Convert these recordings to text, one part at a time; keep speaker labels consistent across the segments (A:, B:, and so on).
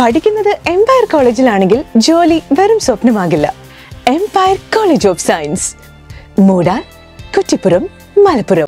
A: പഠിക്കുന്നത് എംപയർ കോളേജിലാണെങ്കിൽ ജോലി വെറും സ്വപ്നമാകില്ല Empire college of science Moodal Kuttippuram Malappuram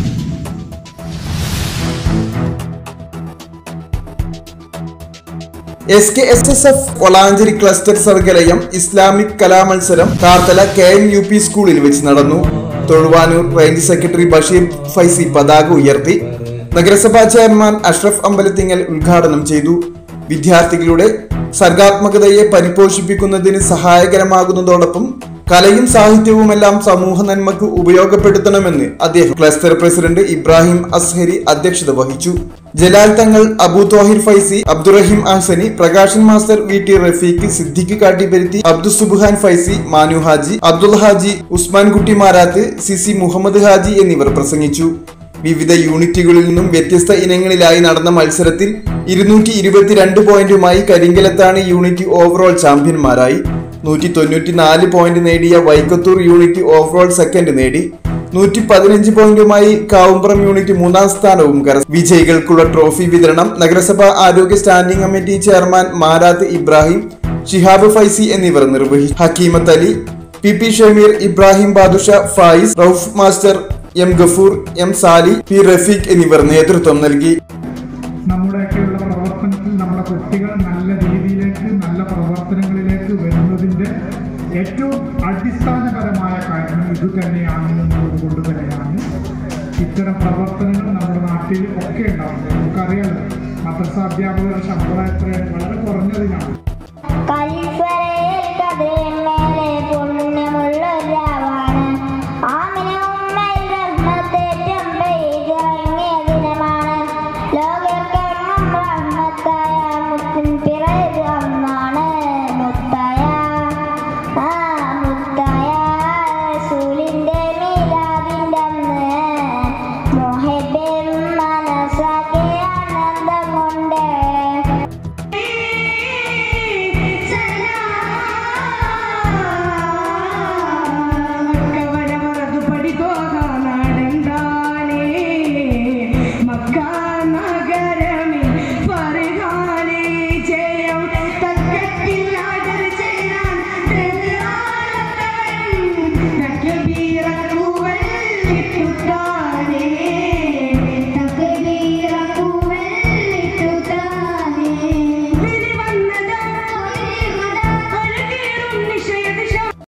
B: S K S S F Valanchery cluster Sargalayam Islamic കലാമത്സരം Karthala K M U P സ്കൂളിൽ വെച്ച് നടന്നു തൊഴുവാനൂർ റേഞ്ച് സെക്രട്ടറി ബഷീർ ഫൈസി പതാക ഉയർത്തി നഗരസഭാ ചെയർമാൻ അഷ്റഫ് അമ്പലത്തിങ്ങൽ ഉദ്ഘാടനം ചെയ്തു വിദ്യാർത്ഥികളുടെ സർഗാത്മകതയെ പരിപോഷിപ്പിക്കുന്നതിന് സഹായകരമാകുന്നതോടൊപ്പം കലയും സാഹിത്യവുമെല്ലാം സമൂഹ നന്മക്ക് ഉപയോഗപ്പെടുത്തണമെന്ന് അദ്ദേഹം ക്ലസ്റ്റർ പ്രസിഡന്റ് ഇബ്രാഹിം അസ്ഹരി അധ്യക്ഷത വഹിച്ചു Jalal Thangal Abu Thohir Faizy Abdurahim Ahsani Prakashan master V T Rafeeq Siddique Kattipparuthi Abdul Subhan Faizy Manu Haji Abdul Haji Usman Kutty Marath C C Muhammad Haji എന്നിവർ പ്രസംഗിച്ചു വിവിധ യൂണിറ്റുകളിൽ നിന്നും വ്യത്യസ്ത ഇനങ്ങളിലായി നടന്ന മത്സരത്തിൽ ഇരുന്നൂറ്റി ഇരുപത്തിരണ്ട് പോയിന്റുമായി കരിങ്കലത്താണ് യൂണിറ്റ് ഓവറോൾ ചാമ്പ്യന്മാരായി നൂറ്റി തൊണ്ണൂറ്റി നാല് പോയിന്റ് നേടിയ വൈക്കത്തൂർ യൂണിറ്റ് ഓവറോൾ സെക്കൻഡ് നേടി നൂറ്റി പതിനഞ്ച് പോയിന്റുമായി കാവുംപുറം യൂണിറ്റ് മൂന്നാം സ്ഥാനവും കരസ്ഥ വിജയികൾക്കുള്ള ട്രോഫി വിതരണം നഗരസഭാ ആരോഗ്യ standing committee chairman Marath Ibrahim Shihab Faizy എന്നിവർ നിർവഹിച്ചു Hakeemath Ali P P Shameer Ibrahim Badusha Fayis Rauf master M Gafoor M Sali P Rafeeq എന്നിവർ നേതൃത്വം നൽകി
C: നമ്മുടെയൊക്കെയുള്ള പ്രവർത്തനത്തിൽ നമ്മുടെ കുട്ടികൾ നല്ല രീതിയിലേക്ക് നല്ല പ്രവർത്തനങ്ങളിലേക്ക് വരുന്നതിൻ്റെ ഏറ്റവും അടിസ്ഥാനപരമായ കാരണം ഇത് തന്നെയാണ് എന്നുള്ളത് കൊണ്ട് തന്നെയാണ് ഇത്തരം പ്രവർത്തനങ്ങൾ നമ്മുടെ നാട്ടിൽ ഒക്കെ ഉണ്ടാവുന്നത് നമുക്കറിയാലോ മദ്രസ അധ്യാപകരുടെ ശമ്പളം എത്രയാണ് വളരെ കുറഞ്ഞതിനാണ്